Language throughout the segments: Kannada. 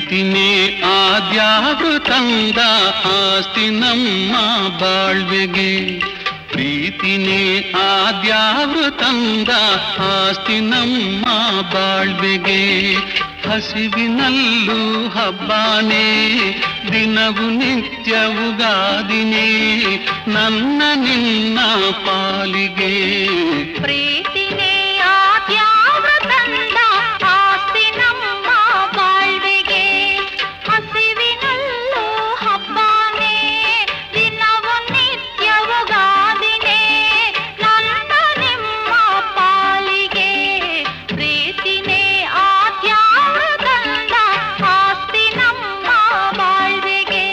ಪ್ರೀತಿನೇ ಆದ್ಯಾವೃತಂದ ಆಸ್ತಿ ನಮ್ಮ ಬಾಳ್ವೆಗೆ ಪ್ರೀತಿನೇ ಆದ್ಯಾವೃತಂದ ಆಸ್ತಿ ನಮ್ಮ ಬಾಳ್ವೆಗೆ ಹಸಿವಿನಲ್ಲೂ ಹಬ್ಬಾನೇ ದಿನವು ನಿತ್ಯವುಗಾದಿನೇ ನನ್ನ ನಿನ್ನ ಪಾಲಿಗೆ ಪ್ರೀತಿನೇ ಆದ್ಯಾವೃತಂದ ಆಸ್ತಿ ನಮ್ಮ ಬಾಳ್ವೆಗೆ ಹಸಿವಿನಲ್ಲೂ ಹಬ್ಬನೇ ದಿನವು ನಿತ್ಯವು ಗಾದಿನೇ ನನ್ನ ನಿಮ್ಮ ಪಾಲಿಗೆ ಪ್ರೀತಿನೇ ಆದ್ಯಾವೃತಂದ ಆಸ್ತಿ ನಮ್ಮ ಬಾಳ್ವೆಗೆ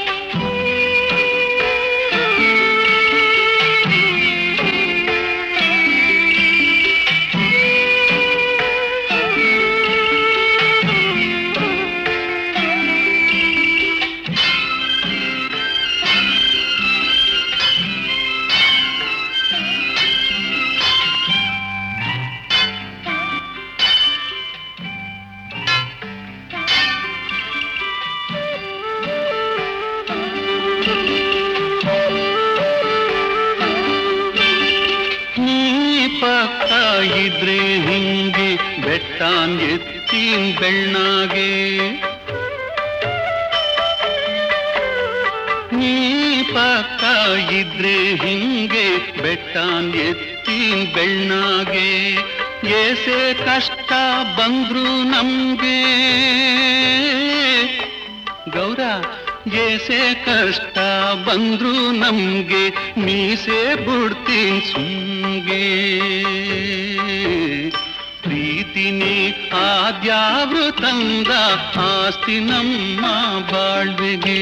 ನೀ ಪಕ್ಕ ಇದ್ರೆ ಹಿಂಗೆ ಬೆಟ್ಟಾನ್ ಎತ್ತಿನ್ ಬೆಳ್ಳಾಗೆ ನೀ ಪಕ್ಕ ಇದ್ರೆ ಹಿಂಗೆ ಬೆಟ್ಟಾನ್ ಎತ್ತಿನ್ ಬೆಳ್ಳಾಗೆ ಏಸೆ ಕಷ್ಟ ಬಂದ್ರು ನಮ್ಗೆ ಗೌರ ಏಸೆ ಕಷ್ಟ ಬಂದ್ರು ನಮ್ಗೆ ಮೀಸೆ ಬಿಡ್ತೀನಿ ಸುಮ್ಗೆ ಪ್ರೀತಿನಿ ಆದ್ಯಾವೃತಂದ ಆಸ್ತಿ ನಮ್ಮ ಬಾಳ್ವೆಗೆ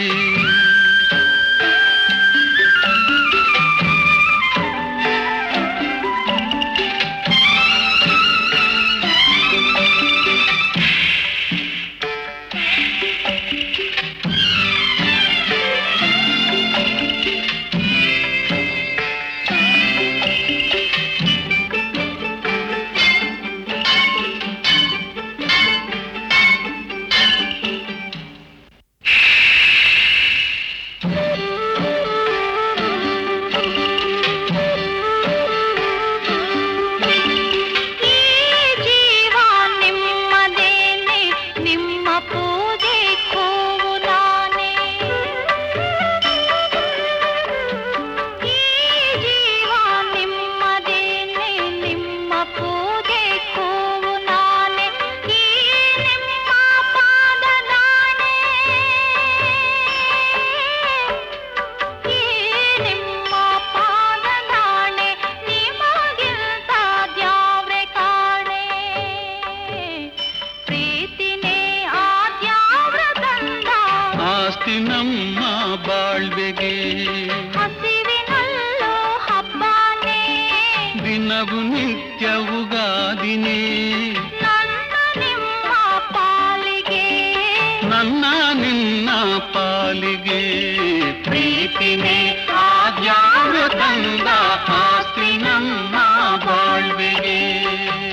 ಈ ಜೀವ ನಿಮ್ಮದೇನೆ ನಿಮ್ಮ ಪೂಜೆ ಕೋವು ನಾನೇ ಈ ಜೀವ ನಿಮ್ಮದೇನೆ ನಿಮ್ಮ ಪೂಜೆ ಕೋವು ನಾನೇ ಈ ನಿಮ್ಮ ಪಾದದಾಣೆ ಈ ನಿಮ್ಮ ಪಾದದಾಣೆ ನಿಮಗಿಂತ ದ್ಯಾವ್ರೆ ಕಾಣೆ ಪ್ರೀತಿನೇ ಆದ್ಯಾವ್ರತಂದ ಆಸ್ತಿ ನಮ್ಮ ಬಾಳ್ವೆಗೆ ಹಸಿವಿನಲ್ಲೂ ಹಬ್ಬನೇ ದಿನವು ನಿತ್ಯವುಗಾದಿನೇ ನನ್ನ ನಿಮ್ಮ ಪಾಲಿಗೆ ನನ್ನ ನಿನ್ನ ಪಾಲಿಗೆ ಪ್ರೀತಿನೇ ಆದ್ಯಾವೃತಂದ ಆಸ್ತಿ ನಮ್ಮ ಬಾಳ್ವೆಗೆ